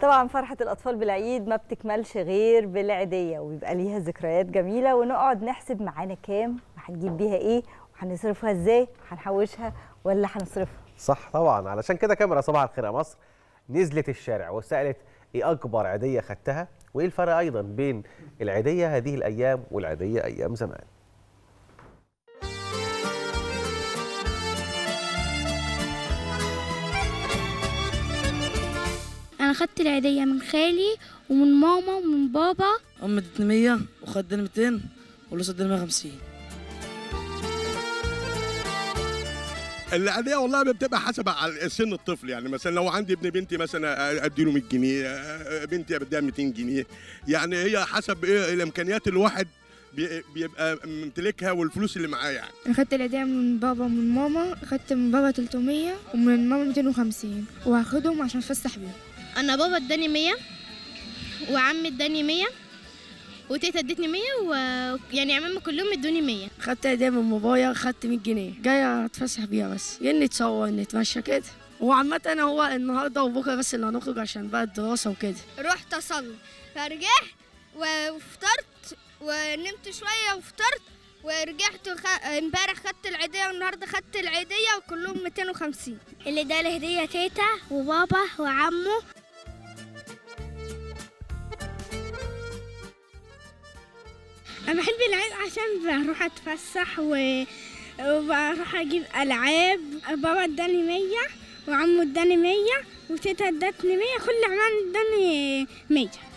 طبعا فرحة الأطفال بالعيد ما بتكملش غير بالعيدية ويبقى ليها ذكريات جميلة ونقعد نحسب معانا كام وهنجيب بيها إيه وهنصرفها إزاي هنحوشها ولا هنصرفها صح طبعا علشان كده كاميرا صباح الخير يا مصر نزلت الشارع وسالت ايه اكبر عيديه خدتها وايه الفرق ايضا بين العيديه هذه الايام والعيديه ايام زمان انا خدت العيدية من خالي ومن ماما ومن بابا أم ادتني 100 وخدني 200 ولسه اداني 150 العادية والله بتبقى حسب على سن الطفل يعني مثلا لو عندي ابن بنتي مثلا اديله 100 جنيه بنتي بديها 200 جنيه يعني هي حسب ايه الامكانيات الواحد بي- بيبقى ممتلكها والفلوس اللي معاه يعني انا خدت العيدية من بابا ومن ماما خدت من بابا 300 ومن ماما 250 وهاخدهم عشان اتفسح بيهم انا بابا اداني 100 وعمي اداني 100 وتيتا ادتني 100 و يعني عمامي كلهم ادوني 100 خدت هدية من بابايا خدت 100 جنيه جاية اتفسح بيها بس يعني نتصور نتمشى كده وعامة هو النهاردة وبكرة بس اللي هنخرج عشان بقى الدراسة وكده رحت اصلي فرجعت وفطرت ونمت شويه وفطرت ورجعت وخ... امبارح خدت العيديه والنهارده خدت العيديه وكلهم 250 اللي ده الهدية تيتا وبابا وعمو انا بحب العيد عشان بروح اتفسح و... وبروح اجيب العاب بابا اداني 100 وعمو اداني 100 وتيتا ادتني 100 كل عمان اداني 100